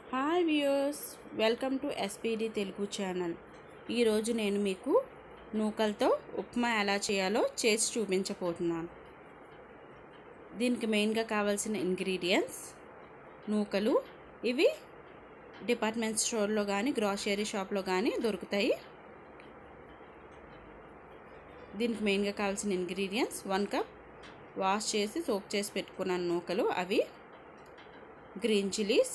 hi viewers welcome to SPD Telugu channel ఈరోజు నేను మీకు నూకలతో ఉప్మా ఎలా చేయాలో చేసి చూపించబోతున్నాను దీనికి మెయిన్గా కావాల్సిన ఇంగ్రీడియంట్స్ నూకలు ఇవి డిపార్ట్మెంట్ స్టోర్లో కానీ గ్రాసరీ షాప్లో కానీ దొరుకుతాయి దీనికి మెయిన్గా కావాల్సిన ఇంగ్రీడియంట్స్ వన్ కప్ వాష్ చేసి సోక్ చేసి పెట్టుకున్నాను నూకలు అవి green chillies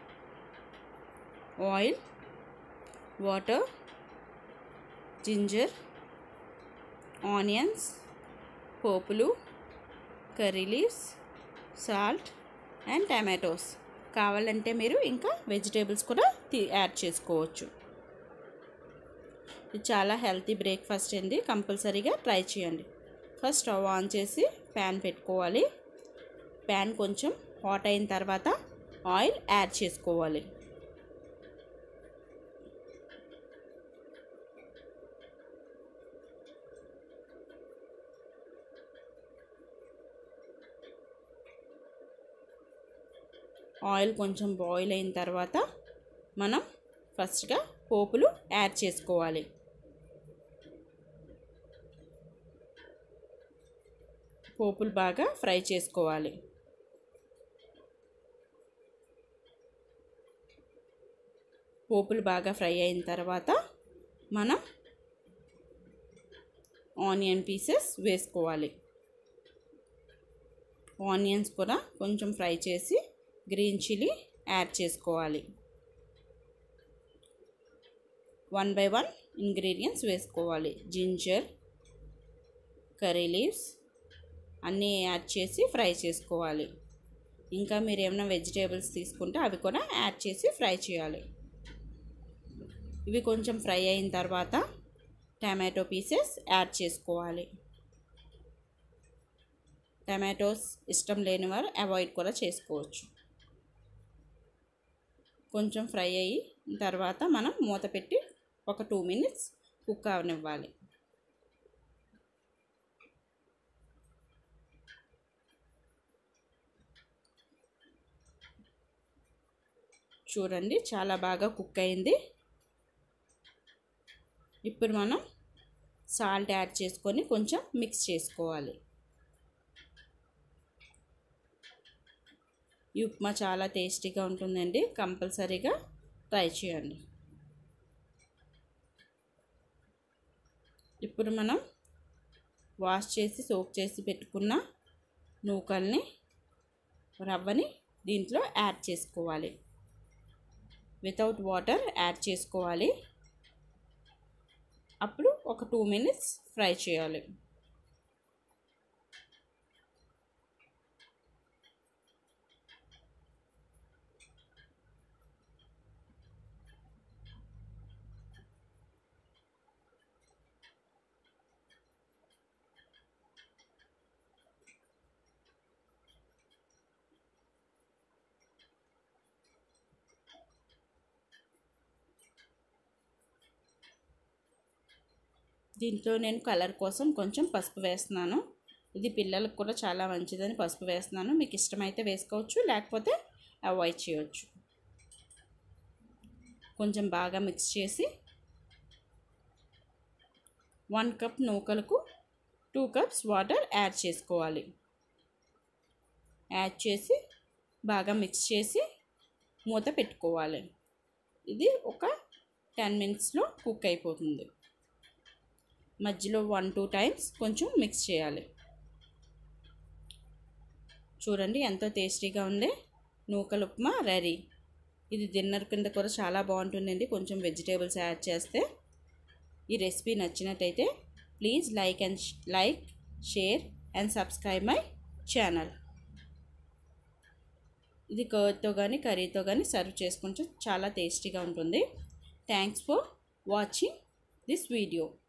oil water ginger onions పోపులు curry leaves salt and tomatoes కావాలంటే మీరు ఇంకా వెజిటేబుల్స్ కూడా యాడ్ చేసుకోవచ్చు ఇది చాలా హెల్తీ బ్రేక్ఫాస్ట్ అండి కంపల్సరీగా ట్రై చేయండి ఫస్ట్ స్టవ్ ఆన్ చేసి ప్యాన్ పెట్టుకోవాలి ప్యాన్ కొంచెం హాట్ అయిన తర్వాత ఆయిల్ యాడ్ చేసుకోవాలి ఆయిల్ కొంచెం బాయిల్ అయిన తర్వాత మనం ఫస్ట్గా పోపులు యాడ్ చేసుకోవాలి పోపులు బాగా ఫ్రై చేసుకోవాలి పోపులు బాగా ఫ్రై అయిన తర్వాత మనం ఆనియన్ పీసెస్ వేసుకోవాలి ఆనియన్స్ కూడా కొంచెం ఫ్రై చేసి గ్రీన్ చిల్లీ యాడ్ చేసుకోవాలి వన్ బై వన్ ఇంగ్రీడియంట్స్ వేసుకోవాలి జింజర్ కర్రీ లీవ్స్ అన్నీ యాడ్ చేసి ఫ్రై చేసుకోవాలి ఇంకా మీరు ఏమైనా వెజిటేబుల్స్ తీసుకుంటే అవి కూడా యాడ్ చేసి ఫ్రై చేయాలి ఇవి కొంచెం ఫ్రై అయిన తర్వాత టమాటో పీసెస్ యాడ్ చేసుకోవాలి టమాటోస్ ఇష్టం లేని వారు అవాయిడ్ కూడా చేసుకోవచ్చు కొంచెం ఫ్రై అయ్యి తర్వాత మనం మూత పెట్టి ఒక టూ మినిట్స్ కుక్ అవనివ్వాలి చూడండి చాలా బాగా కుక్ అయింది ఇప్పుడు మనం సాల్ట్ యాడ్ చేసుకొని కొంచెం మిక్స్ చేసుకోవాలి ఈ ఉప్మా చాలా టేస్టీగా ఉంటుందండి కంపల్సరీగా ట్రై చేయండి ఇప్పుడు మనం వాష్ చేసి సోక్ చేసి పెట్టుకున్న నూకల్ని రవ్వని దీంట్లో యాడ్ చేసుకోవాలి వితౌట్ వాటర్ యాడ్ చేసుకోవాలి అప్పుడు ఒక టూ మినిట్స్ ఫ్రై చేయాలి దీంట్లో నేను కలర్ కోసం కొంచెం పసుపు వేస్తున్నాను ఇది పిల్లలకు కూడా చాలా మంచిదని పసుపు వేస్తున్నాను మీకు ఇష్టమైతే వేసుకోవచ్చు లేకపోతే అవాయిడ్ చేయవచ్చు కొంచెం బాగా మిక్స్ చేసి వన్ కప్ నూకలకు టూ కప్స్ వాటర్ యాడ్ చేసుకోవాలి యాడ్ చేసి బాగా మిక్స్ చేసి మూత పెట్టుకోవాలి ఇది ఒక టెన్ మినిట్స్లో కుక్ అయిపోతుంది మధ్యలో వన్ టూ టైమ్స్ కొంచెం మిక్స్ చేయాలి చూడండి ఎంతో టేస్టీగా ఉంది నూకల ఉప్మా రెడీ ఇది డిన్నర్ కింద కూడా చాలా బాగుంటుందండి కొంచెం వెజిటేబుల్స్ యాడ్ చేస్తే ఈ రెసిపీ నచ్చినట్టయితే please like and like share and subscribe my channel ఇది కర్డ్తో కానీ కర్రీతో కానీ సర్వ్ చేసుకుంటే చాలా టేస్టీగా ఉంటుంది thanks for watching this video